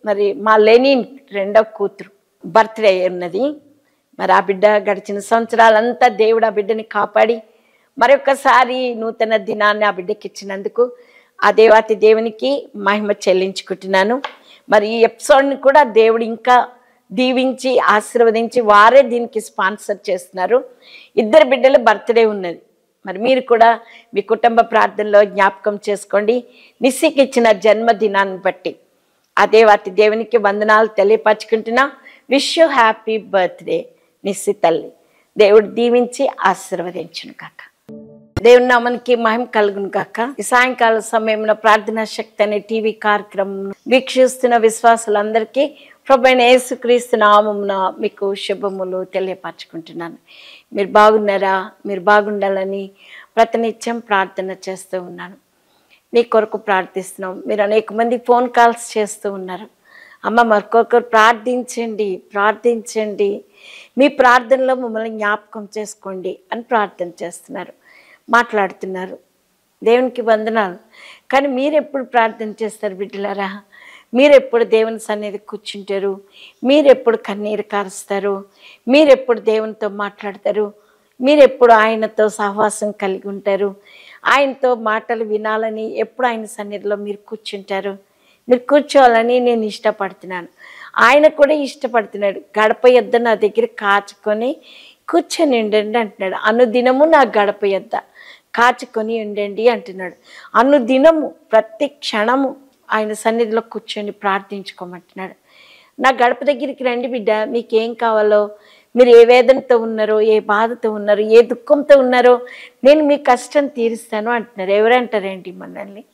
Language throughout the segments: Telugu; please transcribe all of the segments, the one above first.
మరి మా లెనిన్ రెండో కూతురు బర్త్డే ఉన్నది మరి ఆ బిడ్డ గడిచిన సంవత్సరాలంతా దేవుడు ఆ బిడ్డని కాపాడి మరొకసారి నూతన దినాన్ని ఆ బిడ్డకి ఇచ్చినందుకు ఆ దేవాతి దేవునికి మహిమ చెల్లించుకుంటున్నాను మరి ఈ ఎపిసోడ్ని కూడా దేవుడు ఇంకా దీవించి ఆశీర్వదించి వారే దీనికి స్పాన్సర్ చేస్తున్నారు ఇద్దరు బిడ్డల బర్త్డే ఉన్నది మరి మీరు కూడా మీ కుటుంబ ప్రార్థనలో జ్ఞాపకం చేసుకోండి నిస్సికి ఇచ్చిన జన్మదినాన్ని బట్టి అదే వాటి దేవునికి వందనాలు తెలియపరచుకుంటున్నా wish you happy birthday Nissi తల్లి దేవుడు దీవించి ఆశీర్వదించును కాక దేవుని నామానికి మహిమ కలుగును కాక ఈ సాయంకాల సమయంలో ప్రార్థనా శక్తి అనే టీవీ కార్యక్రమం వీక్షిస్తున్న విశ్వాసులందరికీ ప్రభైన యేసుక్రీస్తు నామమున మీకు శుభములు తెలియపరచుకుంటున్నాను మీరు బాగున్నారా మీరు బాగుండాలని ప్రతినిత్యం ప్రార్థన చేస్తూ ఉన్నాను మీ కొరకు ప్రార్థిస్తున్నాం మీరు అనేక మంది ఫోన్ కాల్స్ చేస్తూ ఉన్నారు అమ్మ మరొకరు ప్రార్థించండి ప్రార్థించండి మీ ప్రార్థనలో మమ్మల్ని జ్ఞాపకం చేసుకోండి అని ప్రార్థన చేస్తున్నారు మాట్లాడుతున్నారు దేవునికి వందనాలు కానీ మీరు ఎప్పుడు ప్రార్థన చేస్తారు బిడ్డలారా మీరు ఎప్పుడు దేవుని సన్నిధి కూర్చుంటారు మీరు ఎప్పుడు కన్నీరు కారుస్తారు మీరు ఎప్పుడు దేవునితో మాట్లాడతారు మీరు ఎప్పుడు ఆయనతో సహవాసం కలిగి ఉంటారు ఆయనతో మాటలు వినాలని ఎప్పుడు ఆయన సన్నిధిలో మీరు కూర్చుంటారు మీరు కూర్చోవాలని నేను ఇష్టపడుతున్నాను ఆయన కూడా ఇష్టపడుతున్నాడు గడప యొద్ద నా దగ్గర కాచుకొని కూర్చొని ఉండండి అంటున్నాడు అనుదినము నా గడప యొద్ద కాచుకొని ఉండండి అంటున్నాడు అనుదినము ప్రతి క్షణము ఆయన సన్నిధిలో కూర్చొని ప్రార్థించుకోమంటున్నాడు నా గడప దగ్గరికి రండి బిడ్డ మీకు ఏం కావాలో మీరు ఏ వేదనతో ఉన్నారో ఏ బాధతో ఉన్నారో ఏ దుఃఖంతో ఉన్నారో నేను మీ కష్టం తీరుస్తాను అంటున్నారు ఎవరంటారేంటి మనల్ని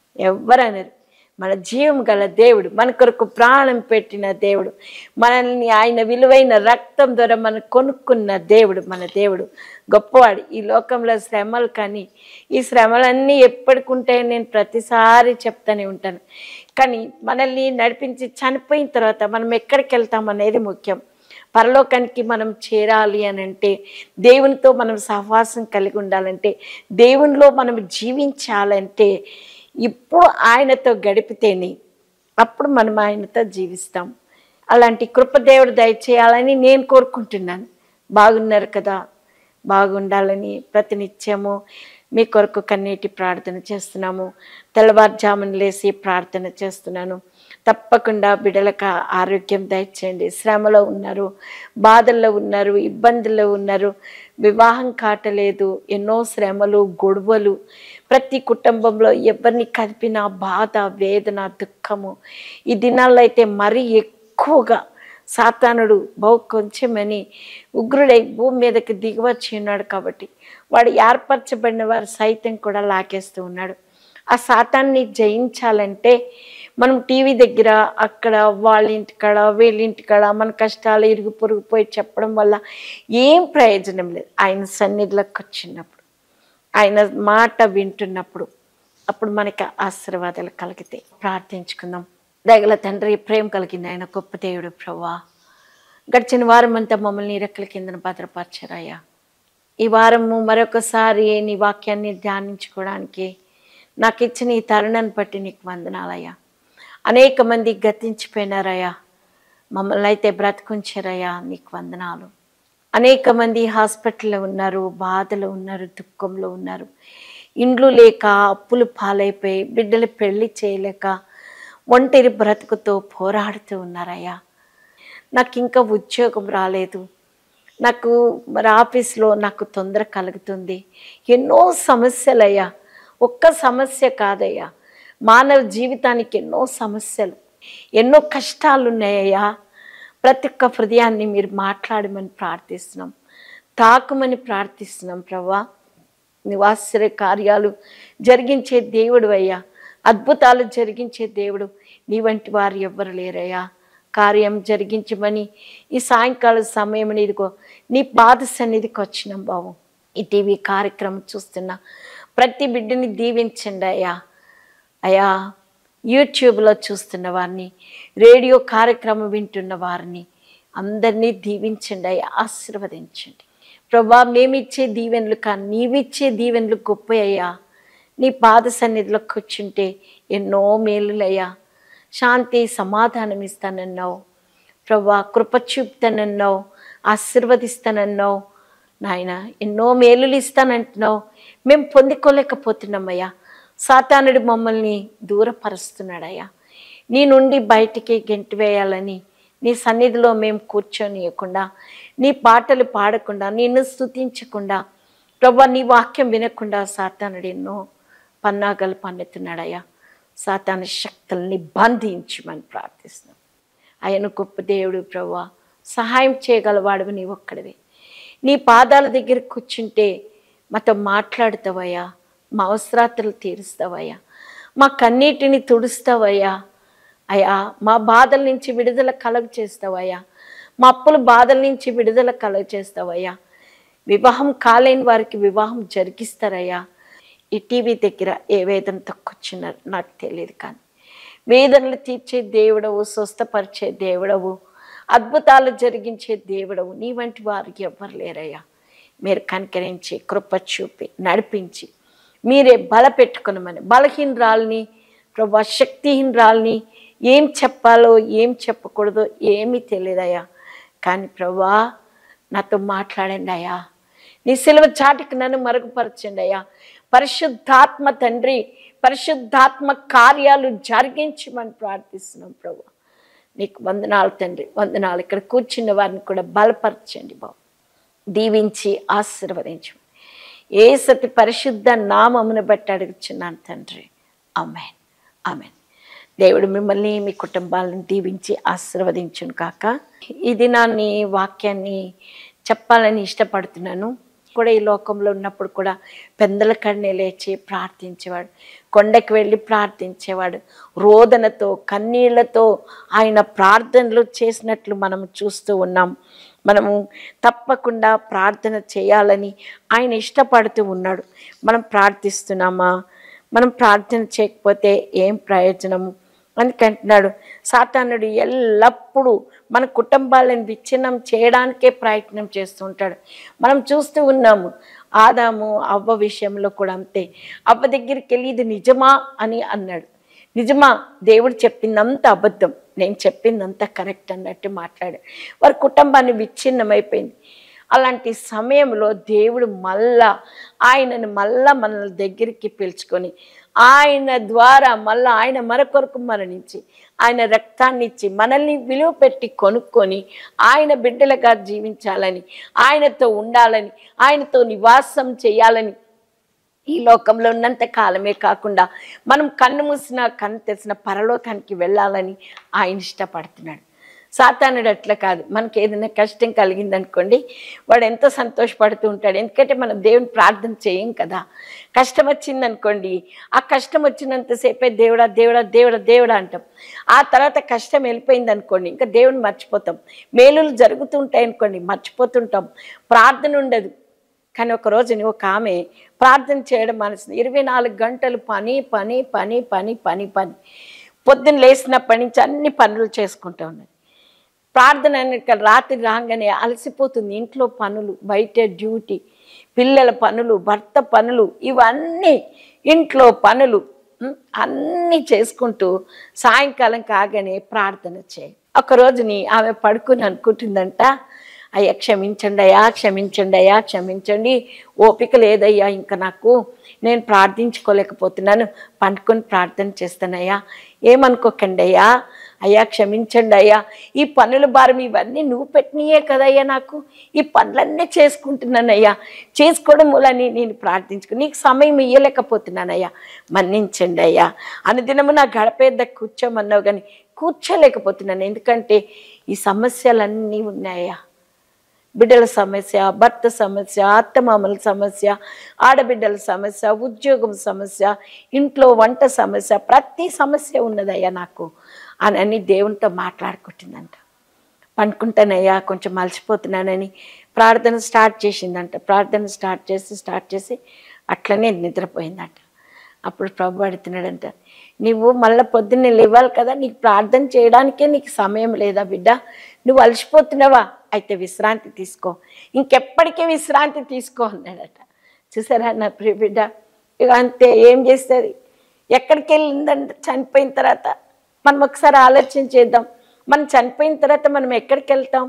ఎవరనరు మన జీవం గల దేవుడు మన కొరకు ప్రాణం పెట్టిన దేవుడు మనల్ని ఆయన విలువైన రక్తం ద్వారా మనం కొనుక్కున్న దేవుడు మన దేవుడు గొప్పవాడు ఈ లోకంలో శ్రమలు కానీ ఈ శ్రమలన్నీ ఎప్పటికుంటాయని నేను ప్రతిసారి చెప్తానే ఉంటాను కానీ మనల్ని నడిపించి చనిపోయిన తర్వాత మనం ఎక్కడికి వెళ్తాం అనేది ముఖ్యం పరలోకానికి మనం చేరాలి అని అంటే దేవునితో మనం సహవాసం కలిగి ఉండాలంటే దేవునిలో మనం జీవించాలంటే ఇప్పుడు ఆయనతో గడిపితేనే అప్పుడు మనం ఆయనతో జీవిస్తాం అలాంటి కృపదేవుడు దయచేయాలని నేను కోరుకుంటున్నాను బాగున్నారు కదా బాగుండాలని ప్రతినిత్యము మీ కొరకు కన్నీటి ప్రార్థన చేస్తున్నాము తెల్లవారుజామున లేసి ప్రార్థన చేస్తున్నాను తప్పకుండా బిడ్డలకు ఆరోగ్యం దయచేయండి శ్రమలో ఉన్నారు బాధల్లో ఉన్నారు ఇబ్బందుల్లో ఉన్నారు వివాహం కాటలేదు ఎన్నో శ్రమలు గొడవలు ప్రతి కుటుంబంలో ఎవరిని కదిపిన బాధ వేదన దుఃఖము ఈ దినాల్లో అయితే మరీ ఎక్కువగా సాతానుడు బహు కొంచెమని ఉగ్రుడై భూమి మీదకి దిగివచ్చి ఉన్నాడు కాబట్టి వాడు ఏర్పరచబడిన వారు సైతం కూడా లాగేస్తూ ఉన్నాడు ఆ సాతాన్ని జయించాలంటే మనం టీవీ దగ్గర అక్కడ వాళ్ళ ఇంటికాడ వీళ్ళ ఇంటికాడ మన కష్టాలు ఇరుగు పొరుగు పోయి చెప్పడం వల్ల ఏం ప్రయోజనం లేదు ఆయన సన్నిధిలోకి వచ్చినప్పుడు ఆయన మాట వింటున్నప్పుడు అప్పుడు మనకి ఆశీర్వాదాలు కలిగితే ప్రార్థించుకుందాం దగల తండ్రి ప్రేమ కలిగింది ఆయన గొప్ప దేవుడు ప్రభా గడిచిన వారం అంతా మమ్మల్ని రెక్కల కిందన భద్రపరచరాయ్యా ఈ వారము మరొకసారి నీ వాక్యాన్ని ధ్యానించుకోవడానికి నాకు ఇచ్చిన ఈ తరుణాన్ని బట్టి నీకు వందనాలయ్యా అనేక మంది గతించిపోయినారయ్యా మమ్మల్ని అయితే బ్రతికుంచారయ్యా నీకు వందనాలు అనేక మంది హాస్పిటల్లో ఉన్నారు బాధలో ఉన్నారు దుఃఖంలో ఉన్నారు ఇండ్లు లేక అప్పులు పాలైపోయి బిడ్డలు పెళ్లి చేయలేక ఒంటరి బ్రతుకుతో పోరాడుతూ ఉన్నారయ్యా నాకు ఇంకా ఉద్యోగం రాలేదు నాకు మరి ఆఫీస్లో నాకు తొందర కలుగుతుంది ఎన్నో సమస్యలయ్యా ఒక్క సమస్య కాదయ్యా మానవ జీవితానికి ఎన్నో సమస్యలు ఎన్నో కష్టాలు ఉన్నాయ్యా ప్రతి ఒక్క హృదయాన్ని మీరు మాట్లాడమని ప్రార్థిస్తున్నాం తాకమని ప్రార్థిస్తున్నాం ప్రభా నివాశ్చర్య కార్యాలు జరిగించే దేవుడు అయ్యా అద్భుతాలు జరిగించే దేవుడు నీ వంటి వారు ఎవ్వరు లేరయ్యా కార్యం జరిగించమని ఈ సాయంకాల సమయం ఇదిగో నీ పాద సన్నిధికి వచ్చినాం బాబు ఈ టీవీ కార్యక్రమం చూస్తున్నా ప్రతి బిడ్డని దీవించండి అయ్యా అయ్యా యూట్యూబ్లో చూస్తున్న వారిని రేడియో కార్యక్రమం వింటున్న వారిని అందరినీ దీవించండి అయ్యా ఆశీర్వదించండి ప్రభా మేమిచ్చే దీవెనలు కానీ నీవిచ్చే దీవెనలు గొప్ప అయ్యా నీ పాద సన్నిధిలో కూర్చుంటే ఎన్నో మేలులయ్యా శాంతి సమాధానం ఇస్తానన్నావు ప్రభా కృప చూపుతానన్నావు ఆశీర్వదిస్తానన్నావు నాయన ఎన్నో మేలులు ఇస్తానంటున్నావు మేము పొందుకోలేకపోతున్నామయ్యా సాతానుడు మమ్మల్ని దూరపరుస్తున్నాడయ్యా నీ నుండి బయటికి గెంటి వేయాలని నీ సన్నిధిలో మేము కూర్చొనియకుండా నీ పాటలు పాడకుండా నిన్ను స్తుతించకుండా ప్రభా నీ వాక్యం వినకుండా సాతానుడు ఎన్నో పన్నాగాలు పన్నుతున్నాడయ్యా సాతాను శక్తుల్ని బంధించమని ప్రార్థిస్తున్నాం ఆయన గొప్ప దేవుడు ప్రభా సహాయం చేయగలవాడు నీ ఒక్కడివే నీ పాదాల దగ్గర కూర్చుంటే మాతో మాట్లాడుతావయ్యా మా అవసరాతలు తీరుస్తావయ్యా మా కన్నీటిని తుడుస్తావయ్యా అయ్యా మా బాధల నుంచి విడుదల కలగ చేస్తావయ్యా మా అప్పుల బాధల నుంచి విడుదల కలగ చేస్తావయ్యా వివాహం కాలేని వారికి వివాహం జరిగిస్తారయ్యా ఈ టీవీ దగ్గర ఏ వేదనతో కూర్చున్నారు నాకు తెలియదు కానీ వేదనలు తీర్చే దేవుడవు స్వస్థపరిచే దేవుడవు అద్భుతాలు జరిగించే దేవుడవు నీ వంటి వారికి ఎవ్వరు లేరయ్యా మీరు కనికరించి కృప చూపి నడిపించి మీరే బలపెట్టుకునమని బలహీనరాల్ని ప్రభా శక్తిహీనరాల్ని ఏం చెప్పాలో ఏం చెప్పకూడదో ఏమీ తెలియదయ్యా కానీ ప్రభా నాతో మాట్లాడండి అయ్యా నీ సిలువ చాటికి నన్ను మరుగుపరచండి అయ్యా పరిశుద్ధాత్మ తండ్రి పరిశుద్ధాత్మ కార్యాలు జరిగించమని ప్రార్థిస్తున్నాం ప్రభు నీకు వందనాలు తండ్రి వందనాలు ఇక్కడ కూర్చున్న వారిని కూడా బలపరచండి బాబు దీవించి ఆశీర్వదించు ఏ సతి పరిశుద్ధ నామమును బట్టి అడుగుచున్నాను తండ్రి ఆమెన్ ఆమెన్ దేవుడు మిమ్మల్ని మీ కుటుంబాలను దీవించి ఆశీర్వదించును కాక ఈ దినాన్ని వాక్యాన్ని చెప్పాలని ఇష్టపడుతున్నాను కూడా ఈ లోకంలో ఉన్నప్పుడు కూడా పెందల కన్నే లేచి ప్రార్థించేవాడు కొండకి వెళ్ళి ప్రార్థించేవాడు రోదనతో కన్నీళ్లతో ఆయన ప్రార్థనలు చేసినట్లు మనం చూస్తూ ఉన్నాం మనము తప్పకుండా ప్రార్థన చేయాలని ఆయన ఇష్టపడుతూ ఉన్నాడు మనం ప్రార్థిస్తున్నామా మనం ప్రార్థన చేయకపోతే ఏం ప్రయోజనము అందుకంటున్నాడు సాతానుడు ఎల్లప్పుడూ మన కుటుంబాలను విచ్ఛిన్నం చేయడానికే ప్రయత్నం చేస్తూ ఉంటాడు మనం చూస్తూ ఉన్నాము ఆదాము అవ్వ విషయంలో కూడా అంతే అవ్వ దగ్గరికి వెళ్ళి ఇది నిజమా అని అన్నాడు నిజమా దేవుడు చెప్పిందంత అబద్ధం నేను చెప్పిందంత కరెక్ట్ అన్నట్టు మాట్లాడాడు వారి కుటుంబాన్ని విచ్ఛిన్నమైపోయింది అలాంటి సమయంలో దేవుడు మళ్ళా ఆయనను మళ్ళా మన దగ్గరికి పిలుచుకొని ఆయన ద్వారా మళ్ళా ఆయన మన కొరకు మరణించి ఆయన రక్తాన్ని ఇచ్చి మనల్ని విలువ పెట్టి కొనుక్కొని ఆయన బిడ్డలుగా జీవించాలని ఆయనతో ఉండాలని ఆయనతో నివాసం చేయాలని ఈ లోకంలో ఉన్నంత కాలమే కాకుండా మనం కన్ను మూసిన కన్ను తెరిచిన పరలోకానికి వెళ్ళాలని ఆయన ఇష్టపడుతున్నాడు సాతానుడు అట్లా కాదు మనకి ఏదైనా కష్టం కలిగిందనుకోండి వాడు ఎంతో సంతోషపడుతూ ఉంటాడు ఎందుకంటే మనం దేవుని ప్రార్థన చేయం కదా కష్టం వచ్చిందనుకోండి ఆ కష్టం వచ్చినంతసేపే దేవుడా దేవుడా దేవుడా దేవుడా అంటాం ఆ తర్వాత కష్టం వెళ్ళిపోయింది అనుకోండి ఇంకా దేవుని మర్చిపోతాం మేలులు జరుగుతుంటాయి అనుకోండి మర్చిపోతుంటాం ప్రార్థన ఉండదు కానీ ఒక రోజుని ఒక ఆమె ప్రార్థన చేయడం మనసు ఇరవై నాలుగు గంటలు పని పని పని పని పని పని పొద్దున్న లేచినప్పటి నుంచి అన్ని పనులు చేసుకుంటూ ఉన్నది ప్రార్థన అనేది రాత్రి రాగానే అలసిపోతుంది ఇంట్లో పనులు బయట డ్యూటీ పిల్లల పనులు భర్త పనులు ఇవన్నీ ఇంట్లో పనులు ఉం, అన్నీ చేసుకుంటూ సాయంకాలం కాగానే ప్రార్థన చేయి ఒక రోజుని ఆమె పడుకుని అనుకుంటుందంట అయ్యా క్షమించండి అయ్యా క్షమించండి అయ్యా క్షమించండి ఓపిక లేదయ్యా ఇంకా నాకు నేను ప్రార్థించుకోలేకపోతున్నాను పండుకొని ప్రార్థన చేస్తానయ్యా ఏమనుకోకండి అయ్యా అయ్యా క్షమించండి అయ్యా ఈ పనుల భారం ఇవన్నీ నువ్వు పెట్టినయే కదయ్యా నాకు ఈ పనులన్నీ చేసుకుంటున్నానయ్యా చేసుకోవడం మూలని నేను ప్రార్థించుకు నీకు సమయం ఇయ్యలేకపోతున్నానయ్యా మన్నించండి అయ్యా అనుదినము నా గడపేద్ద కూర్చోమన్నావు కానీ కూర్చోలేకపోతున్నాను ఎందుకంటే ఈ సమస్యలన్నీ ఉన్నాయా బిడ్డల సమస్య భర్త సమస్య అత్తమామల సమస్య ఆడబిడ్డల సమస్య ఉద్యోగం సమస్య ఇంట్లో వంట సమస్య ప్రతి సమస్య ఉన్నదయ్యా నాకు అని అని దేవునితో మాట్లాడుకుంటుందంట పండుకుంటానయ్యా కొంచెం మలిసిపోతున్నానని ప్రార్థన స్టార్ట్ చేసిందంట ప్రార్థన స్టార్ట్ చేసి స్టార్ట్ చేసి అట్లనే నిద్రపోయిందంట అప్పుడు ప్రభు అడుగుతున్నాడంట నువ్వు మళ్ళీ పొద్దున్నే లేవాలి కదా నీకు ప్రార్థన చేయడానికే నీకు సమయం లేదా బిడ్డ నువ్వు అలసిపోతున్నావా అయితే విశ్రాంతి తీసుకో ఇంకెప్పటికీ విశ్రాంతి తీసుకో అన్నాడట చూసారా నా ప్రియ బిడ్డ ఇక అంతే ఏం చేస్తుంది ఎక్కడికి వెళ్ళిందంట చనిపోయిన తర్వాత మనం ఒకసారి ఆలోచన చేద్దాం మనం చనిపోయిన తర్వాత మనం ఎక్కడికి వెళ్తాం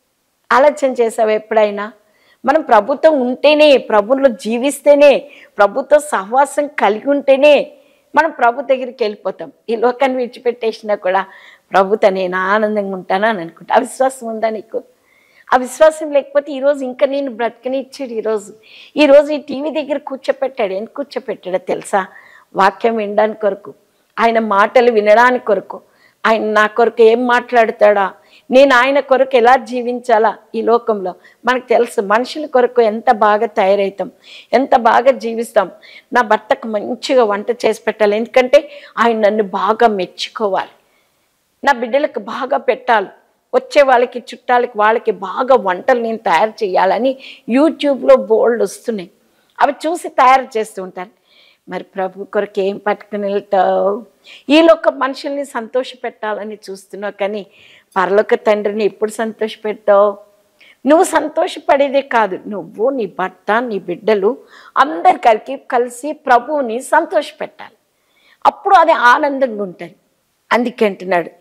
ఆలోచన చేసావు ఎప్పుడైనా మనం ప్రభుత్వం ఉంటేనే ప్రభుత్వంలో జీవిస్తేనే ప్రభుత్వ సహవాసం కలిగి ఉంటేనే మనం ప్రభు దగ్గరికి వెళ్ళిపోతాం ఈ లోకాన్ని విడిచిపెట్టేసినా కూడా ప్రభుతో నేను ఆనందంగా ఉంటానా అని అనుకుంటా అవిశ్వాసం ఉందా నీకు ఆ విశ్వాసం లేకపోతే ఈరోజు ఇంకా నేను బ్రతకని ఇచ్చాడు ఈరోజు ఈరోజు ఈ టీవీ దగ్గర కూర్చోపెట్టాడు ఎందుకు కూర్చోపెట్టాడో తెలుసా వాక్యం వినడానికి కొరకు ఆయన మాటలు వినడానికి కొరకు ఆయన నా కొరకు ఏం మాట్లాడతాడా నేను ఆయన కొరకు ఎలా జీవించాలా ఈ లోకంలో మనకు తెలుసు మనుషుల కొరకు ఎంత బాగా తయారవుతాం ఎంత బాగా జీవిస్తాం నా భర్తకు మంచిగా వంట చేసి పెట్టాలి ఎందుకంటే ఆయన నన్ను బాగా మెచ్చుకోవాలి నా బిడ్డలకు బాగా పెట్టాలి వచ్చే వాళ్ళకి చుట్టాలకి వాళ్ళకి బాగా వంటలు నేను తయారు చేయాలని యూట్యూబ్లో బోల్డ్ వస్తున్నాయి అవి చూసి తయారు చేస్తూ ఉంటారు మరి ప్రభు కొరకు ఏం పట్టుకుని వెళ్తావు ఈలోక మనుషుల్ని సంతోష పెట్టాలని చూస్తున్నావు కానీ పరలోక తండ్రిని ఎప్పుడు సంతోష పెట్టావు నువ్వు సంతోషపడేదే కాదు నువ్వు నీ భర్త నీ బిడ్డలు అందరు కలిసి కలిసి ప్రభువుని సంతోషపెట్టాలి అప్పుడు అది ఆనందంగా ఉంటుంది అందుకే అంటున్నాడు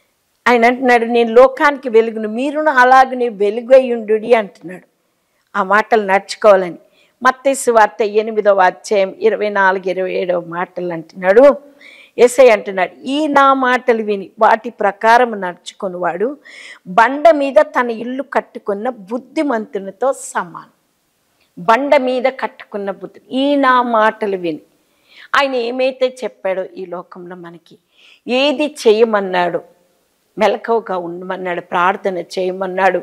ఆయన అంటున్నాడు నేను లోకానికి వెలుగును మీరును అలాగనే వెలుగయ్యుండు అంటున్నాడు ఆ మాటలు నడుచుకోవాలని మత్తేసు వార్త ఎనిమిదవ అధ్యాయం ఇరవై నాలుగు ఇరవై ఏడవ మాటలు అంటున్నాడు ఎస్ఐ అంటున్నాడు ఈ నా మాటలు విని వాటి ప్రకారం నడుచుకునివాడు బండ మీద తన ఇల్లు కట్టుకున్న బుద్ధిమంతునితో సమానం బండ మీద కట్టుకున్న బుద్ధి ఈ నా మాటలు విని ఆయన ఏమైతే చెప్పాడో ఈ లోకంలో మనకి ఏది చేయమన్నాడు మెలకువగా ఉండమన్నాడు ప్రార్థన చేయమన్నాడు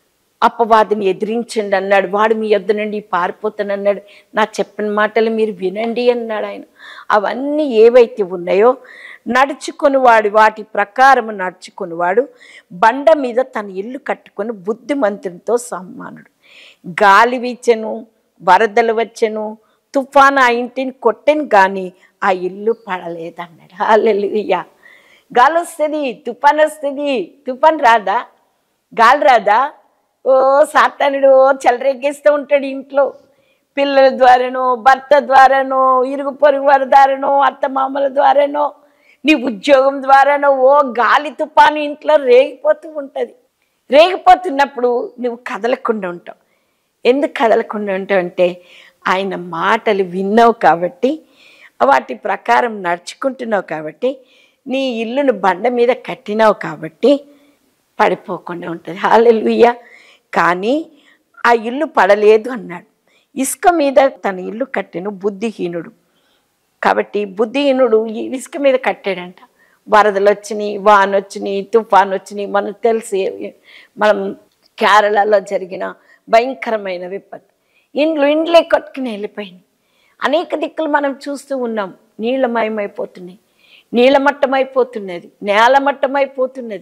అపవాదిని ఎదిరించండి అన్నాడు వాడు మీ యొద్ద నుండి పారిపోతానన్నాడు నా చెప్పిన మాటలు మీరు వినండి అన్నాడు ఆయన అవన్నీ ఏవైతే ఉన్నాయో నడుచుకుని వాడు వాటి ప్రకారం నడుచుకునివాడు బండ మీద తన ఇల్లు కట్టుకొని బుద్ధిమంతునితో సమానుడు గాలి వీచెను వరదలు వచ్చెను తుఫాను ఆ ఇంటిని కొట్టెను కానీ ఆ ఇల్లు పడలేదన్నాడు హాలెలుయ్యా గాలి వస్తుంది తుఫాన్ వస్తుంది తుఫాన్ రాదా గాలి రాదా ఓ సాతానుడు ఓ చెలరెక్కిస్తూ ఉంటాడు ఇంట్లో పిల్లల ద్వారానో భర్త ద్వారానో ఇరుగు పొరుగు వారి ద్వారానో అత్త మామల ద్వారానో నీ ఉద్యోగం ద్వారానో ఓ గాలి తుఫాను ఇంట్లో రేగిపోతూ ఉంటుంది రేగిపోతున్నప్పుడు నువ్వు కదలకుండా ఉంటావు ఎందుకు కదలకుండా ఉంటావు అంటే ఆయన మాటలు విన్నావు కాబట్టి వాటి ప్రకారం నడుచుకుంటున్నావు కాబట్టి నీ ఇల్లును బండ మీద కట్టినావు కాబట్టి పడిపోకుండా ఉంటుంది హాలెలుయ్య కానీ ఆ ఇల్లు పడలేదు అన్నాడు ఇసుక మీద తన ఇల్లు కట్టిన బుద్ధిహీనుడు కాబట్టి బుద్ధిహీనుడు ఈ ఇసుక మీద కట్టాడంట వరదలు వచ్చినాయి వాన వచ్చినాయి తుఫాన్ వచ్చినాయి మనకు తెలిసి మనం కేరళలో జరిగిన భయంకరమైన విపత్తు ఇండ్లు ఇండ్లే కట్టుకుని వెళ్ళిపోయింది అనేక దిక్కులు మనం చూస్తూ ఉన్నాం నీళ్ళమయమైపోతున్నాయి నీళ్ళమట్టమైపోతున్నది నేలమట్టమైపోతున్నది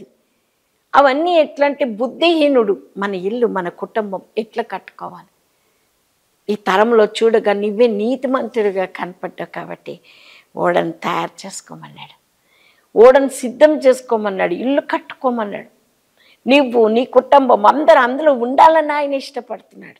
అవన్నీ ఎట్లంటే బుద్ధిహీనుడు మన ఇల్లు మన కుటుంబం ఎట్లా కట్టుకోవాలి ఈ తరంలో చూడగా నువ్వే నీతిమంతుడిగా కనపడ్డావు కాబట్టి ఓడను తయారు చేసుకోమన్నాడు ఓడను సిద్ధం చేసుకోమన్నాడు ఇల్లు కట్టుకోమన్నాడు నువ్వు నీ కుటుంబం అందరూ అందులో ఉండాలని ఆయన ఇష్టపడుతున్నాడు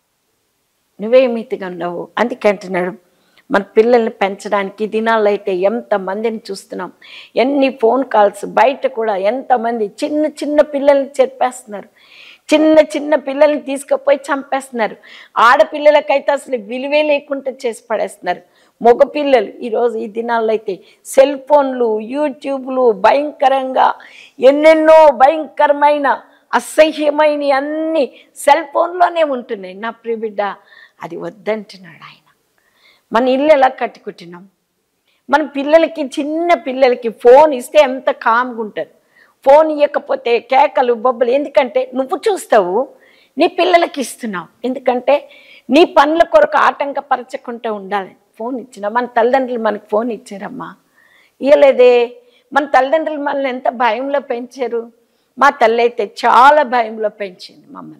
నువ్వే మితిగా ఉన్నావు అందుకే అంటున్నాడు మన పిల్లల్ని పెంచడానికి ఈ దినాల్లో అయితే ఎంతమందిని చూస్తున్నాం ఎన్ని ఫోన్ కాల్స్ బయట కూడా ఎంతమంది చిన్న చిన్న పిల్లల్ని చెప్పేస్తున్నారు చిన్న చిన్న పిల్లల్ని తీసుకుపోయి చంపేస్తున్నారు ఆడపిల్లలకైతే అసలు విలువే లేకుండా చేసి పడేస్తున్నారు మగ పిల్లలు ఈరోజు ఈ దినాల్లో అయితే సెల్ ఫోన్లు యూట్యూబ్లు భయంకరంగా ఎన్నెన్నో భయంకరమైన అసహ్యమైన అన్ని సెల్ ఫోన్లోనే ఉంటున్నాయి నా ప్రియబిడ్డ అది వద్దంటున్నాడు ఆయన మన ఇల్లు ఎలా కట్టుకుంటున్నాం మన పిల్లలకి చిన్న పిల్లలకి ఫోన్ ఇస్తే ఎంత కామ్గా ఉంటుంది ఫోన్ ఇవ్వకపోతే కేకలు బొబ్బలు ఎందుకంటే నువ్వు చూస్తావు నీ పిల్లలకి ఇస్తున్నావు ఎందుకంటే నీ పనుల కొరకు ఆటంకపరచకుండా ఉండాలి ఫోన్ ఇచ్చిన మన తల్లిదండ్రులు మనకు ఫోన్ ఇచ్చారమ్మా ఇవ్వలేదే మన తల్లిదండ్రులు మనల్ని ఎంత భయంలో పెంచారు మా తల్లి అయితే చాలా భయంలో పెంచింది మమ్మల్ని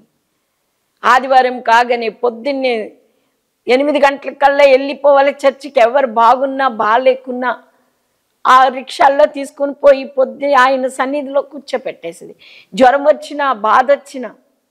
ఆదివారం కాగానే పొద్దున్నే ఎనిమిది గంటల కల్లా వెళ్ళిపోవాలి చర్చికి ఎవరు బాగున్నా బాగాలేకున్నా ఆ రిక్షాల్లో తీసుకుని పోయి పొద్దు ఆయన సన్నిధిలో కూర్చోపెట్టేసింది జ్వరం వచ్చినా బాధ వచ్చినా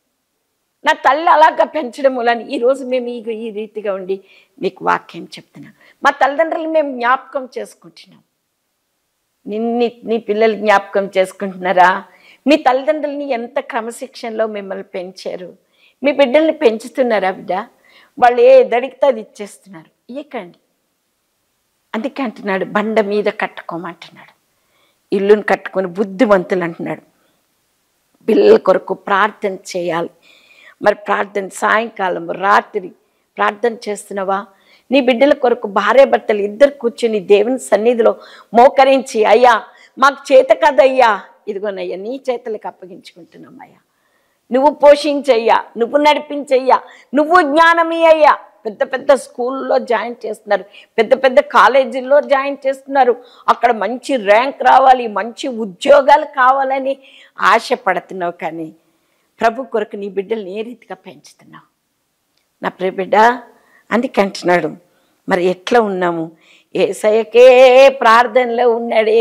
నా తల్లి అలాగా పెంచడం వలని ఈరోజు మేము ఈ ఈ రీతిగా ఉండి మీకు వాక్యం చెప్తున్నాం మా తల్లిదండ్రులు మేము జ్ఞాపకం చేసుకుంటున్నాం నిన్ని నీ పిల్లలు జ్ఞాపకం చేసుకుంటున్నారా మీ తల్లిదండ్రులని ఎంత క్రమశిక్షణలో మిమ్మల్ని పెంచారు మీ బిడ్డల్ని పెంచుతున్నారా బిడ్డ వాళ్ళు ఏ దడిగితే అది ఇచ్చేస్తున్నారు ఇయ్యకండి అందుకే అంటున్నాడు బండ మీద కట్టుకోమంటున్నాడు ఇల్లుని కట్టుకొని బుద్ధిమంతులు అంటున్నాడు పిల్లల కొరకు ప్రార్థన చేయాలి మరి ప్రార్థన సాయంకాలం రాత్రి ప్రార్థన చేస్తున్నావా నీ బిడ్డల కొరకు భార్య భర్తలు ఇద్దరు కూర్చుని దేవుని సన్నిధిలో మోకరించి అయ్యా మాకు చేత కదయ్యా ఇదిగోనయ్యా నీ చేతులకు అప్పగించుకుంటున్నామయ్యా నువ్వు పోషించయ్యా నువ్వు నడిపించయ్యా నువ్వు జ్ఞానమీ అయ్యా పెద్ద పెద్ద స్కూల్లో జాయిన్ చేస్తున్నారు పెద్ద పెద్ద కాలేజీల్లో జాయిన్ చేస్తున్నారు అక్కడ మంచి ర్యాంక్ రావాలి మంచి ఉద్యోగాలు కావాలని ఆశపడుతున్నావు కానీ ప్రభు కొరకు నీ బిడ్డల్ని ఏ రీతిగా పెంచుతున్నావు నా ప్రియ బిడ్డ అందుకే అంటున్నాడు మరి ఎట్లా ఉన్నాము ఏసయ్యకే ప్రార్థనలో ఉన్నాడే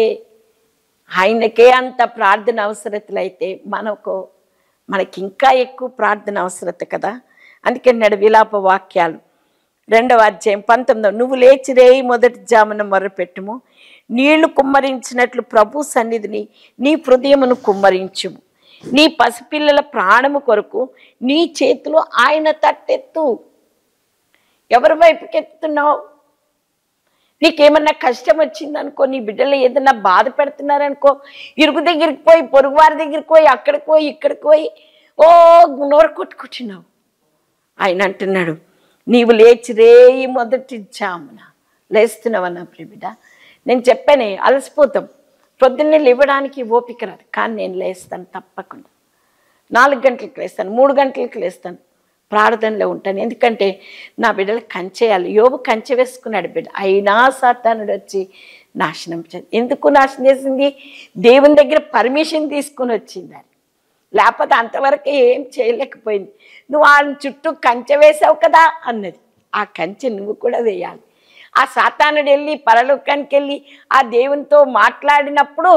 ఆయనకే అంత ప్రార్థన అవసరతలు అయితే మనకు మనకి ఇంకా ఎక్కువ ప్రార్థన అవసరత కదా అందుకే నాడు విలాప వాక్యాలు రెండవ అధ్యాయం పంతొమ్మిదో నువ్వు లేచి రేయి మొదటి జామున మొర్రపెట్టుము నీళ్లు కుమ్మరించినట్లు ప్రభు సన్నిధిని నీ హృదయమును కుమ్మరించుము నీ పసిపిల్లల ప్రాణము కొరకు నీ చేతిలో ఆయన తట్టెత్తు ఎవరి వైపుకి ఎత్తుతున్నావు నీకేమన్నా కష్టం వచ్చిందనుకో నీ బిడ్డలు ఏదన్నా బాధ పెడుతున్నారనుకో ఇరుగు దగ్గరికి పోయి పొరుగు వారి దగ్గరికి పోయి అక్కడికి పోయి ఇక్కడికి పోయి ఓ నోరు కొట్టుకుంటున్నావు ఆయన అంటున్నాడు నీవు లేచి రేయి మొదటి జామున లేస్తున్నావన్నా ప్రిబిడ నేను చెప్పానే అలసిపోతాం పొద్దున్నే లేవడానికి ఓపిక రాదు కానీ నేను లేస్తాను తప్పకుండా నాలుగు గంటలకు లేస్తాను మూడు గంటలకు లేస్తాను ప్రార్థనలో ఉంటాను ఎందుకంటే నా బిడ్డలు కంచేయాలి యోబు కంచె వేసుకున్నాడు బిడ్డ అయినా సాతానుడు వచ్చి నాశనం చేసి ఎందుకు నాశనం చేసింది దేవుని దగ్గర పర్మిషన్ తీసుకుని వచ్చింది అని లేకపోతే అంతవరకు ఏం చేయలేకపోయింది నువ్వు ఆయన చుట్టూ కంచె వేసావు కదా అన్నది ఆ కంచె నువ్వు కూడా వేయాలి ఆ సాతానుడు వెళ్ళి పరలోకానికి వెళ్ళి ఆ దేవునితో మాట్లాడినప్పుడు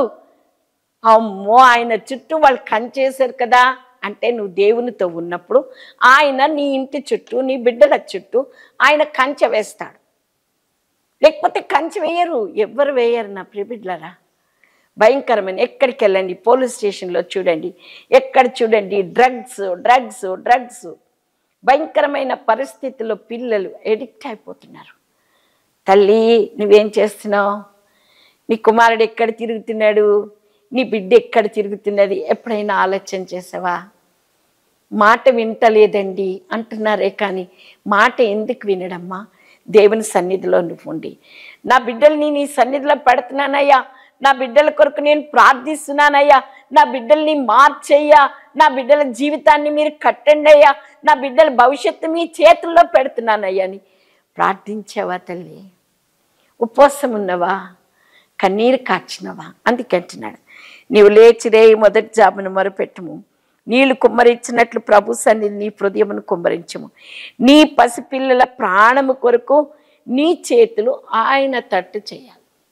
అమ్మో ఆయన చుట్టూ వాళ్ళు కంచేశారు కదా అంటే నువ్వు దేవునితో ఉన్నప్పుడు ఆయన నీ ఇంటి చుట్టూ నీ బిడ్డల చుట్టూ ఆయన కంచె వేస్తాడు లేకపోతే కంచె వేయరు ఎవ్వరు వేయరు నా ప్రిబిడ్లరా భయంకరమైన ఎక్కడికి వెళ్ళండి పోలీస్ స్టేషన్లో చూడండి ఎక్కడ చూడండి డ్రగ్స్ డ్రగ్స్ డ్రగ్స్ భయంకరమైన పరిస్థితుల్లో పిల్లలు ఎడిక్ట్ అయిపోతున్నారు తల్లి నువ్వేం చేస్తున్నావు నీ కుమారుడు ఎక్కడ తిరుగుతున్నాడు నీ బిడ్డ ఎక్కడ తిరుగుతున్నది ఎప్పుడైనా ఆలోచన చేసావా మాట వింటలేదండి అంటున్నారే కానీ మాట ఎందుకు వినడమ్మా దేవుని సన్నిధిలో నువ్వు ఉండి నా బిడ్డల్ని నీ సన్నిధిలో పెడుతున్నానయ్యా నా బిడ్డల కొరకు నేను ప్రార్థిస్తున్నానయ్యా నా బిడ్డల్ని మార్చయ్యా నా బిడ్డల జీవితాన్ని మీరు కట్టండి అయ్యా నా బిడ్డల భవిష్యత్తు మీ చేతుల్లో పెడుతున్నానయ్యా అని ప్రార్థించావా తల్లి ఉపవాసం ఉన్నవా కన్నీరు కార్చినవా అందుకే అంటున్నాడు నీవు లేచి రేయి మొదటి జాబును మొరపెట్టుము నీళ్లు కుమ్మరించినట్లు ప్రభు సన్నిధి నీ హృదయమును కుమ్మరించము నీ పసిపిల్లల ప్రాణము కొరకు నీ చేతులు ఆయన తట్టు చేయాలి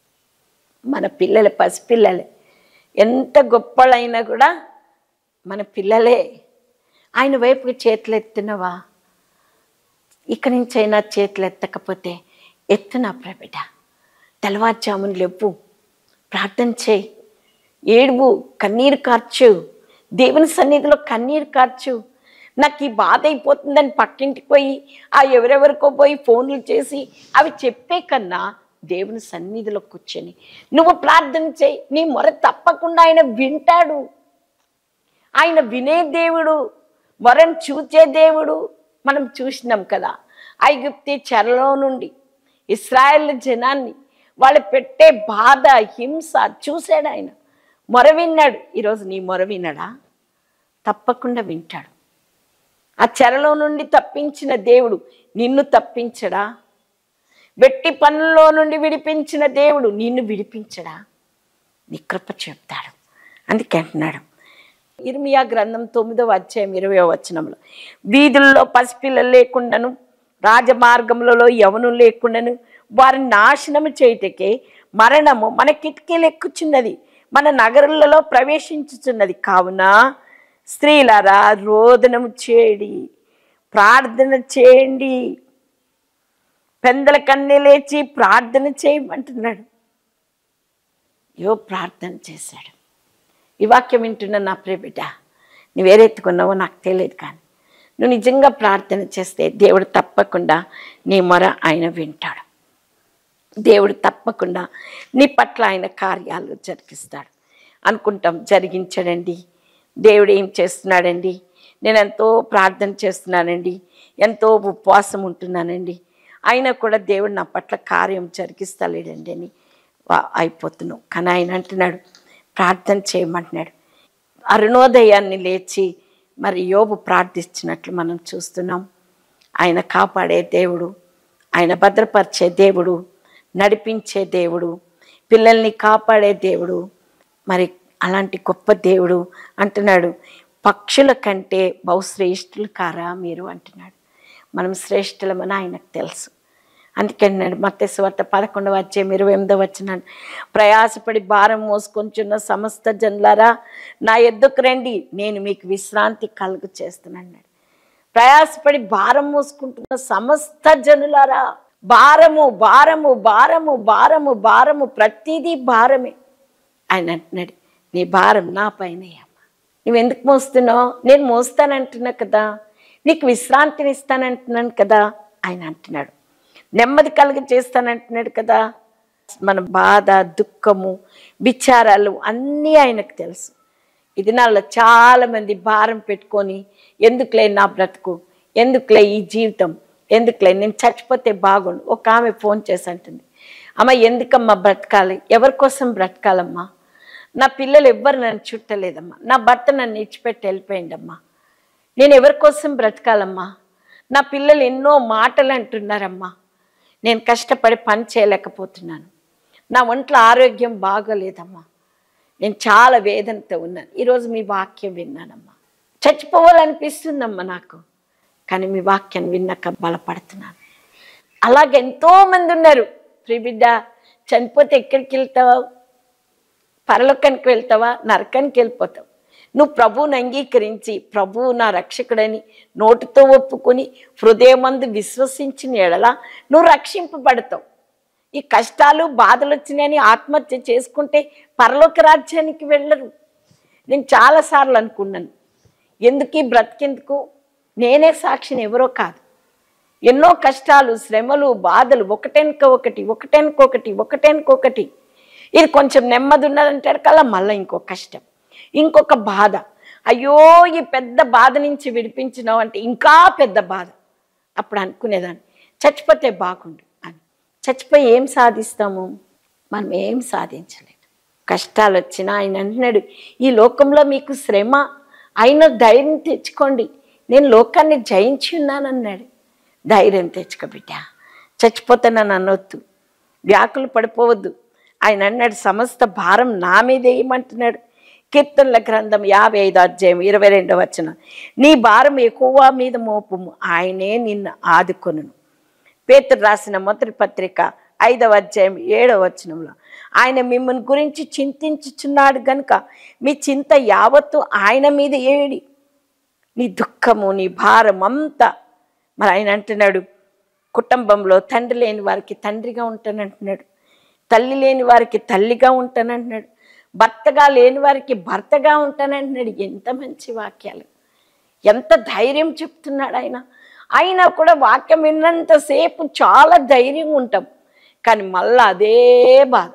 మన పిల్లల పసిపిల్లలే ఎంత గొప్పలైనా కూడా మన పిల్లలే ఆయన వైపుకి చేతులు ఎత్తినవా ఇక్కడి నుంచి అయినా చేతులు ఎత్తకపోతే ఎత్తు నా ప్రబిడ తెల్లవారుజామున లేవు ప్రార్థన చేయి ఏడువు కన్నీరు కార్చు దేవుని సన్నిధిలో కన్నీరు కార్చు నాకు ఈ బాధ అయిపోతుందని పక్కింటికి పోయి ఆ ఎవరెవరికో పోయి ఫోన్లు చేసి అవి చెప్పే కన్నా దేవుని సన్నిధిలో కూర్చొని నువ్వు ప్రార్థన చేయి నీ మొర తప్పకుండా ఆయన వింటాడు ఆయన వినే దేవుడు వరం చూచే దేవుడు మనం చూసినాం కదా ఐగుప్తి చెరలో నుండి ఇస్రాయేల్ జనాన్ని వాళ్ళు పెట్టే బాధ హింస చూశాడు ఆయన మొర విన్నాడు ఈరోజు నీ మొర వినడా తప్పకుండా వింటాడు ఆ చెరలో నుండి తప్పించిన దేవుడు నిన్ను తప్పించడా వెట్టి పనుల్లో నుండి విడిపించిన దేవుడు నిన్ను విడిపించడా నీ కృప చెప్తాడు అందుకే అంటున్నాడు ఇర్మియా గ్రంథం తొమ్మిదవ అధ్యాయం ఇరవై వచనంలో వీధుల్లో పసిపిల్లలు లేకుండాను రాజమార్గములలో ఎవను లేకుండాను వారిని నాశనము చేయుటకే మరణము మన కిటికీలు ఎక్కుచున్నది మన నగరులలో ప్రవేశించుచున్నది కావున స్త్రీలారా రోదనము చేయండి ప్రార్థన చేయండి పెందల కన్నె లేచి ప్రార్థన చేయమంటున్నాడు యో ప్రార్థన చేశాడు ఈ వాక్యం వింటున్న నా ప్రియ బిడ్డ నువ్వేరెత్తుకున్నావో నాకు తెలియదు కానీ నువ్వు నిజంగా ప్రార్థన చేస్తే దేవుడు తప్పకుండా నీ మొర ఆయన వింటాడు దేవుడు తప్పకుండా నీ పట్ల ఆయన కార్యాలు జరిగిస్తాడు అనుకుంటాం జరిగించాడండి దేవుడు ఏం చేస్తున్నాడండి నేను ఎంతో ప్రార్థన చేస్తున్నానండి ఎంతో ఉపవాసం ఉంటున్నానండి అయినా కూడా దేవుడు నా పట్ల కార్యం జరిగిస్తలేడండి అని వా- అయిపోతున్నావు కానీ ఆయన అంటున్నాడు ప్రార్థన చేయమంటున్నాడు అరుణోదయాన్ని లేచి మరి యోబు ప్రార్థించినట్లు మనం చూస్తున్నాం ఆయన కాపాడే దేవుడు ఆయన భద్రపరిచే దేవుడు నడిపించే దేవుడు పిల్లల్ని కాపాడే దేవుడు మరి అలాంటి గొప్ప దేవుడు అంటున్నాడు పక్షుల కంటే బహుశ్రేష్ఠులు కారా మీరు అంటున్నాడు మనం శ్రేష్ఠులమని ఆయనకు తెలుసు అందుకన్నాడు మత్స్యవార్త పదకొండవ అధ్యాయం ఇరవై ఎనిమిదవ వచ్చినాడు ప్రయాసపడి భారం మోసుకొంచున్న సమస్త జనులారా నా ఎద్దుకు రండి నేను మీకు విశ్రాంతి కలుగు చేస్తున్నాడు ప్రయాసపడి భారం మోసుకుంటున్న సమస్త జనులారా భారము భారము భారము భారము భారము ప్రతిదీ భారమే ఆయన అంటున్నాడు నీ భారం నా పైన నువ్వు ఎందుకు మోస్తున్నావు నేను మోస్తానంటున్నా కదా నీకు విశ్రాంతిని ఇస్తానంటున్నాను కదా ఆయన అంటున్నాడు నెమ్మది కలుగ చేస్తానంటున్నాడు కదా మన బాధ దుఃఖము విచారాలు అన్నీ ఆయనకు తెలుసు ఈ దినాల్లో చాలా మంది భారం పెట్టుకొని ఎందుకులే నా బ్రతుకు ఎందుకులే ఈ జీవితం ఎందుకులే నేను చచ్చిపోతే బాగుండు ఒక ఆమె ఫోన్ చేసి అంటుంది అమ్మ ఎందుకమ్మా బ్రతకాలి ఎవరి కోసం బ్రతకాలమ్మా నా పిల్లలు ఎవ్వరు నన్ను చుట్టలేదమ్మా నా భర్త నన్ను ఇచ్చిపెట్టి వెళ్ళిపోయిందమ్మా నేను ఎవరి కోసం బ్రతకాలమ్మా నా పిల్లలు ఎన్నో మాటలు అంటున్నారమ్మా నేను కష్టపడి పని చేయలేకపోతున్నాను నా ఒంట్లో ఆరోగ్యం బాగోలేదమ్మా నేను చాలా వేదనతో ఉన్నాను ఈరోజు మీ వాక్యం విన్నానమ్మా చచ్చిపోవాలనిపిస్తుందమ్మా నాకు కానీ మీ వాక్యం విన్నాక బలపడుతున్నాను అలాగే ఎంతో మంది ఉన్నారు ప్రియ బిడ్డ చనిపోతే ఎక్కడికి వెళ్తావు పరలోకానికి వెళ్తావా నరకానికి వెళ్ళిపోతావు నువ్వు ప్రభువుని అంగీకరించి ప్రభువు నా రక్షకుడని నోటితో ఒప్పుకొని హృదయమందు విశ్వసించిన ఎడల నువ్వు రక్షింపబడతావు ఈ కష్టాలు బాధలు వచ్చినాయని ఆత్మహత్య చేసుకుంటే పరలోక రాజ్యానికి వెళ్ళరు నేను చాలాసార్లు అనుకున్నాను ఎందుకు ఈ బ్రతికెందుకు నేనే సాక్షిని ఎవరో కాదు ఎన్నో కష్టాలు శ్రమలు బాధలు ఒకటెనక ఒకటి ఒకటెనక ఒకటి ఒకటెనక ఒకటి ఇది కొంచెం నెమ్మది ఉన్నదంటారు కల్లా మళ్ళీ ఇంకో కష్టం ఇంకొక బాధ అయ్యో ఈ పెద్ద బాధ నుంచి విడిపించినావు అంటే ఇంకా పెద్ద బాధ అప్పుడు అనుకునేదాన్ని చచ్చిపోతే బాగుండు అని చచ్చిపోయి ఏం సాధిస్తాము మనం ఏం సాధించలేదు కష్టాలు వచ్చినా ఆయన అంటున్నాడు ఈ లోకంలో మీకు శ్రమ అయిన ధైర్యం తెచ్చుకోండి నేను లోకాన్ని జయించి ఉన్నానన్నాడు ధైర్యం తెచ్చుకో బిడ్డ చచ్చిపోతానని అనొద్దు వ్యాకులు పడిపోవద్దు ఆయన అన్నాడు సమస్త భారం నా మీద వేయమంటున్నాడు కీర్తనల గ్రంథం యాభై ఐదు అధ్యాయం ఇరవై రెండవ వచ్చిన నీ భారం ఎక్కువ మీద మోపము ఆయనే నిన్ను ఆదుకొనును పేతురు రాసిన మొదటి పత్రిక ఐదవ అధ్యాయం ఏడవ వచనంలో ఆయన మిమ్మల్ని గురించి చింతించుచున్నాడు గనుక మీ చింత యావత్తు ఆయన మీద ఏడి నీ దుఃఖము నీ భారం అంతా మరి ఆయన అంటున్నాడు కుటుంబంలో తండ్రి లేని వారికి తండ్రిగా ఉంటానంటున్నాడు తల్లి లేని వారికి తల్లిగా ఉంటానంటున్నాడు భర్తగా లేని వారికి భర్తగా ఉంటానంటున్నాడు ఎంత మంచి వాక్యాలు ఎంత ధైర్యం చెప్తున్నాడు ఆయన అయినా కూడా వాక్యం విన్నంతసేపు చాలా ధైర్యంగా ఉంటాం కానీ మళ్ళా అదే బాధ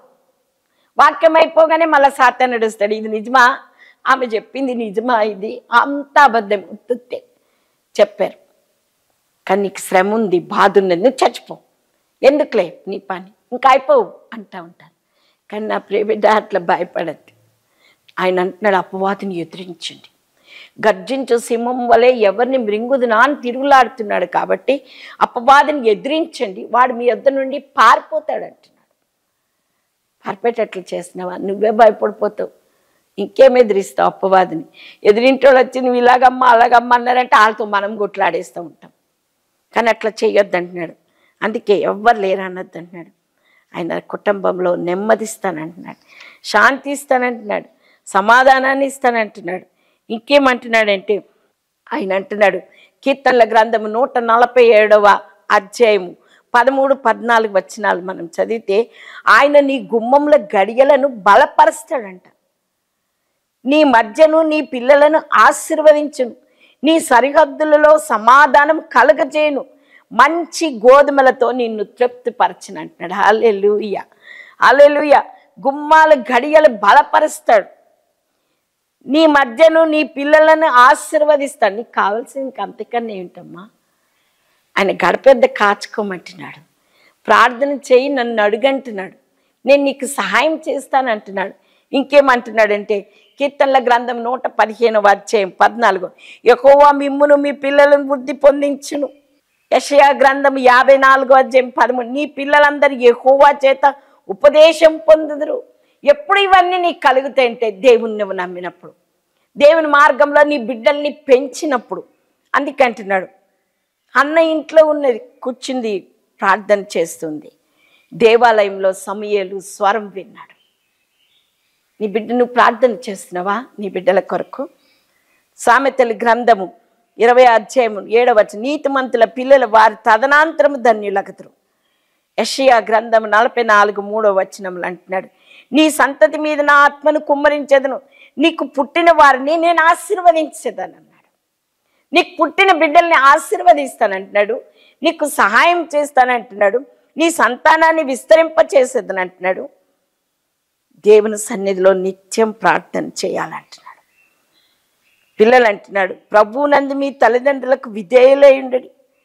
వాక్యం అయిపోగానే మళ్ళీ సాతాన్ నడుస్తాడు ఇది నిజమా ఆమె చెప్పింది నిజమా ఇది అంత అబద్ధం ఉత్తుత్తే చెప్పారు కానీ నీకు శ్రమ ఉంది బాధ ఉన్నది నువ్వు చచ్చిపో ఎందుకులే నీ పని ఇంకా అయిపోవు అంటా ఉంటాను కానీ నా ప్రియబిడ్డ అట్లా భయపడద్దు ఆయన అంటున్నాడు అపవాదిని ఎదిరించండి గర్జించు సింహం వలె ఎవరిని మృంగుదునా అని తిరుగులాడుతున్నాడు కాబట్టి అపవాదిని ఎదిరించండి వాడు మీ వద్ద నుండి పారిపోతాడు అంటున్నాడు పారిపోయేటట్లు చేసినావా నువ్వే భయపడిపోతావు ఇంకేం ఎదిరిస్తావు అప్పవాదిని ఎదిరింటోళ్ళు వచ్చి నువ్వు ఇలాగమ్మా అలాగమ్మా అన్నారంటే వాళ్ళతో మనం కొట్లాడేస్తూ ఉంటాం కానీ అట్లా చేయొద్దు అంటున్నాడు అందుకే ఎవ్వరు లేరు అనొద్దు అంటున్నాడు ఆయన కుటుంబంలో నెమ్మదిస్తానంటున్నాడు శాంతి ఇస్తానంటున్నాడు సమాధానాన్ని ఇస్తానంటున్నాడు ఇంకేమంటున్నాడంటే ఆయన అంటున్నాడు కీర్తనల గ్రంథము నూట నలభై ఏడవ అధ్యాయము పదమూడు పద్నాలుగు వచనాలు మనం చదివితే ఆయన నీ గుమ్మంలో గడియలను బలపరుస్తాడంట నీ మధ్యను నీ పిల్లలను ఆశీర్వదించును నీ సరిహద్దులలో సమాధానం కలగజేయును మంచి గోధుమలతో నిన్ను తృప్తిపరచను అంటున్నాడు హల్లెలూయ హల్లెలూయ గుమ్మాల గడియలు బలపరుస్తాడు నీ మధ్యను నీ పిల్లలను ఆశీర్వదిస్తాడు నీకు కావాల్సింది ఇంక అంతకన్నా ఏమిటమ్మా ఆయన గడపెద్ద కాచుకోమంటున్నాడు ప్రార్థన చేయి నన్ను అడుగంటున్నాడు నేను నీకు సహాయం చేస్తానంటున్నాడు ఇంకేమంటున్నాడంటే కీర్తనల గ్రంథం నూట పదిహేను అధ్యాయం పద్నాలుగు ఎక్కువ మిమ్మును మీ పిల్లలను వృద్ధి పొందించును యషయా గ్రంథం యాభై నాలుగో అధ్యాయం పదమూడు నీ పిల్లలందరూ ఎక్కువ చేత ఉపదేశం పొందుదురు ఎప్పుడు ఇవన్నీ నీకు కలుగుతాయంటే దేవుని నువ్వు నమ్మినప్పుడు దేవుని మార్గంలో నీ బిడ్డల్ని పెంచినప్పుడు అందుకంటున్నాడు అన్న ఇంట్లో ఉన్నది కూర్చుంది ప్రార్థన చేస్తుంది దేవాలయంలో సమయలు స్వరం విన్నాడు నీ బిడ్డ నువ్వు ప్రార్థన చేస్తున్నావా నీ బిడ్డల కొరకు సామెతల గ్రంథము ఇరవై అధ్యాయము ఏడవ నీతిమంతుల పిల్లల వారి తదనాంతరము ధన్యులగతురు యషయా గ్రంథం నలభై నాలుగు మూడో వచనములు అంటున్నాడు నీ సంతతి మీద నా ఆత్మను కుమ్మరించదను నీకు పుట్టిన వారిని నేను ఆశీర్వదించదను అన్నాడు నీకు పుట్టిన బిడ్డల్ని ఆశీర్వదిస్తానంటున్నాడు నీకు సహాయం చేస్తానంటున్నాడు నీ సంతానాన్ని విస్తరింప చేసేదని అంటున్నాడు దేవుని సన్నిధిలో నిత్యం ప్రార్థన చేయాలంటున్నాడు పిల్లలు అంటున్నాడు ప్రభువునందు మీ తల్లిదండ్రులకు విధేయులై ఉండడి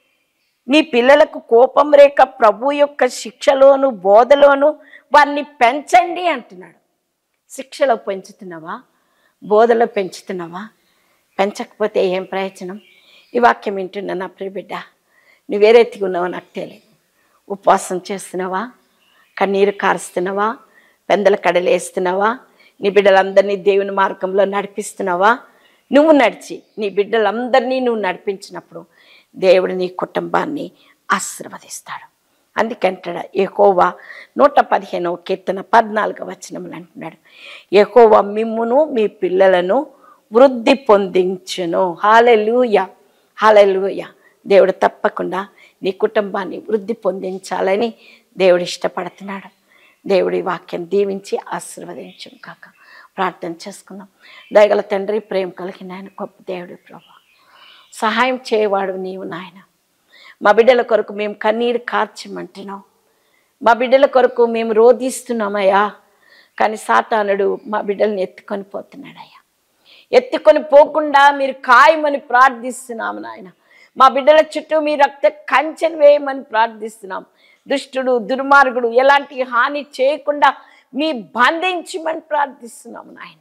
నీ పిల్లలకు కోపం రేక ప్రభు యొక్క శిక్షలోను బోధలోను వారిని పెంచండి అంటున్నాడు శిక్షలో పెంచుతున్నావా బోధలో పెంచుతున్నావా పెంచకపోతే ఏం ప్రయోజనం ఈ వాక్యం వింటున్నా నా ప్రియ బిడ్డ నువ్వు వేరెత్తిగా ఉన్నావో నాకు తెలియదు ఉపవాసం చేస్తున్నావా కన్నీరు కారుస్తున్నావా పెందల కడలేస్తున్నావా నీ బిడ్డలందరినీ దేవుని మార్గంలో నడిపిస్తున్నావా నువ్వు నడిచి నీ బిడ్డలందరినీ నువ్వు నడిపించినప్పుడు దేవుడు నీ కుటుంబాన్ని ఆశీర్వదిస్తాడు అందుకంటాడు ఏకోవా నూట పదిహేనవ కీర్తన పద్నాలుగవ వచనములు అంటున్నాడు ఏకోవా మిమ్మును మీ పిల్లలను వృద్ధి పొందించును హాలెలూయ హాలెలూయ దేవుడు తప్పకుండా నీ కుటుంబాన్ని వృద్ధి పొందించాలని దేవుడు ఇష్టపడుతున్నాడు దేవుడి వాక్యం దీవించి ఆశీర్వదించును కాక ప్రార్థన చేసుకుందాం దయగల తండ్రి ప్రేమ కలిగిన ఆయన గొప్ప దేవుడు ప్రభా సహాయం చేయవాడు నీవు నాయన మా బిడ్డల కొరకు మేము కన్నీరు కార్చమంటున్నాం మా బిడ్డల కొరకు మేము రోధిస్తున్నామయ్యా కానీ సాతానుడు మా బిడ్డల్ని ఎత్తుకొని పోతున్నాడయ్యా ఎత్తుకొని పోకుండా మీరు ఖాయమని ప్రార్థిస్తున్నాము నాయన మా బిడ్డల చుట్టూ మీ రక్త కంచెను వేయమని ప్రార్థిస్తున్నాం దుష్టుడు దుర్మార్గుడు ఎలాంటి హాని చేయకుండా మీ బంధించమని ప్రార్థిస్తున్నాము నాయన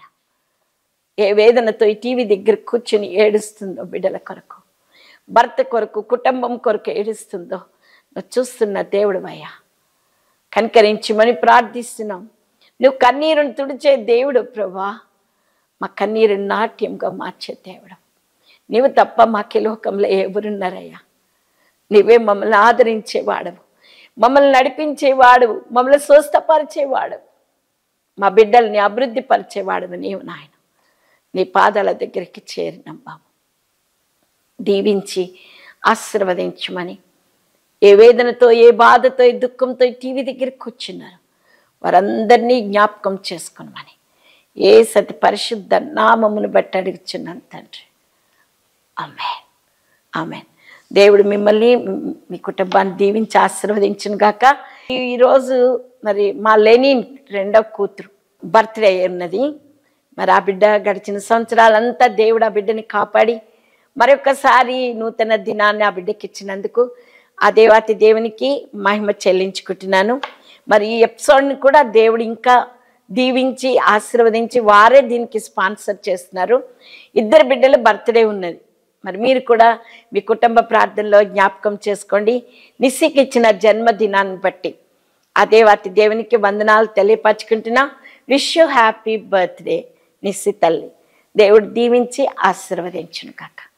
ఏ వేదనతో ఈ టీవీ దగ్గర కూర్చొని ఏడుస్తుందో బిడ్డల కొరకు భర్త కొరకు కుటుంబం కొరకు ఏడుస్తుందో నువ్వు చూస్తున్న దేవుడు అయ్యా కనికరించమని ప్రార్థిస్తున్నాం నువ్వు కన్నీరుని తుడిచే దేవుడు ప్రభా మా కన్నీరు నాట్యంగా మార్చే దేవుడు నీవు తప్ప మాకే లోకంలో ఎవరున్నారయ్యా నీవే మమ్మల్ని ఆదరించేవాడవు మమ్మల్ని నడిపించేవాడు మమ్మల్ని స్వస్థపరిచేవాడు మా బిడ్డల్ని అభివృద్ధి పరిచేవాడు నీవు నాయన నీ పాదాల దగ్గరికి చేరినాం బాబు దీవించి ఆశీర్వదించమని ఏ వేదనతో ఏ బాధతో ఏ దుఃఖంతో ఈ టీవీ దగ్గరికి కూర్చున్నారు వారందరినీ జ్ఞాపకం చేసుకోనమని ఏ సతి పరిశుద్ధ నామమును బట్టి అడుగుచున్నాను తండ్రి ఆమెన్ ఆమెన్ దేవుడు మిమ్మల్ని మీ కుటుంబాన్ని దీవించి ఆశీర్వదించును గాక ఈ- ఈరోజు మరి మా లెనిన్ రెండవ కూతురు బర్త్డే ఉన్నది మరి ఆ బిడ్డ గడిచిన సంవత్సరాలంతా దేవుడు ఆ బిడ్డని కాపాడి మరొకసారి నూతన దినాన్ని ఆ బిడ్డకి ఇచ్చినందుకు ఆ దేవాతి దేవునికి మహిమ చెల్లించుకుంటున్నాను మరి ఈ ఎపిసోడ్ని కూడా దేవుడు ఇంకా దీవించి ఆశీర్వదించి వారే దీనికి స్పాన్సర్ చేస్తున్నారు ఇద్దరు బిడ్డల బర్త్డే ఉన్నది మరి మీరు కూడా మీ కుటుంబ ప్రార్థనలో జ్ఞాపకం చేసుకోండి నిస్సికి ఇచ్చిన జన్మదినాన్ని బట్టి ఆ దేవాతి దేవునికి వందనాలు తెలియపరచుకుంటున్నా wish you happy birthday Nissi తల్లి దేవుడు దీవించి ఆశీర్వదించును కాక